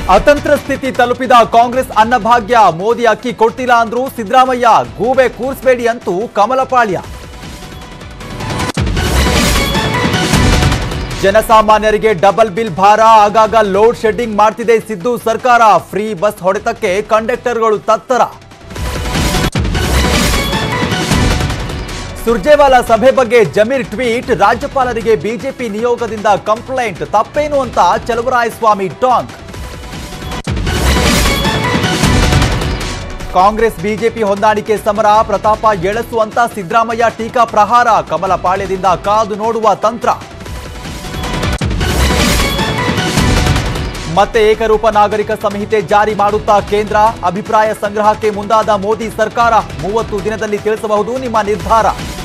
ಅತಂತ್ರ ಸ್ಥಿತಿ ತಲುಪಿದ ಕಾಂಗ್ರೆಸ್ ಅನ್ನಭಾಗ್ಯ ಮೋದಿ ಅಕ್ಕಿ ಕೊಡ್ತಿಲ್ಲ ಅಂದ್ರು ಸಿದ್ದರಾಮಯ್ಯ ಗೂಬೆ ಕೂರಿಸಬೇಡಿ ಅಂತೂ ಕಮಲಪಾಳ್ಯ ಜನಸಾಮಾನ್ಯರಿಗೆ ಡಬಲ್ ಬಿಲ್ ಭಾರ ಆಗಾಗ ಲೋಡ್ ಶೆಡ್ಡಿಂಗ್ ಮಾಡ್ತಿದೆ ಸಿದ್ದು ಸರ್ಕಾರ ಫ್ರೀ ಬಸ್ ಹೊಡೆತಕ್ಕೆ ಕಂಡಕ್ಟರ್ಗಳು ತತ್ತರ ಸುರ್ಜೇವಾಲಾ ಸಭೆ ಬಗ್ಗೆ ಜಮೀರ್ ಟ್ವೀಟ್ ರಾಜ್ಯಪಾಲರಿಗೆ ಬಿಜೆಪಿ ನಿಯೋಗದಿಂದ ಕಂಪ್ಲೇಂಟ್ ತಪ್ಪೇನು ಅಂತ ಚಲುವರಾಯಸ್ವಾಮಿ ಟಾಂಗ್ ಕಾಂಗ್ರೆಸ್ ಬಿಜೆಪಿ ಹೊಂದಾಣಿಕೆ ಸಮರ ಪ್ರತಾಪ ಎಳಸುವಂತ ಸಿದ್ದರಾಮಯ್ಯ ಟೀಕಾ ಪ್ರಹಾರ ಕಮಲ ಪಾಳ್ಯದಿಂದ ಕಾದು ನೋಡುವ ತಂತ್ರ ಮತ್ತೆ ಏಕರೂಪ ನಾಗರಿಕ ಸಂಹಿತೆ ಜಾರಿ ಮಾಡುತ್ತಾ ಕೇಂದ್ರ ಅಭಿಪ್ರಾಯ ಸಂಗ್ರಹಕ್ಕೆ ಮುಂದಾದ ಮೋದಿ ಸರ್ಕಾರ ಮೂವತ್ತು ದಿನದಲ್ಲಿ ತಿಳಿಸಬಹುದು ನಿಮ್ಮ ನಿರ್ಧಾರ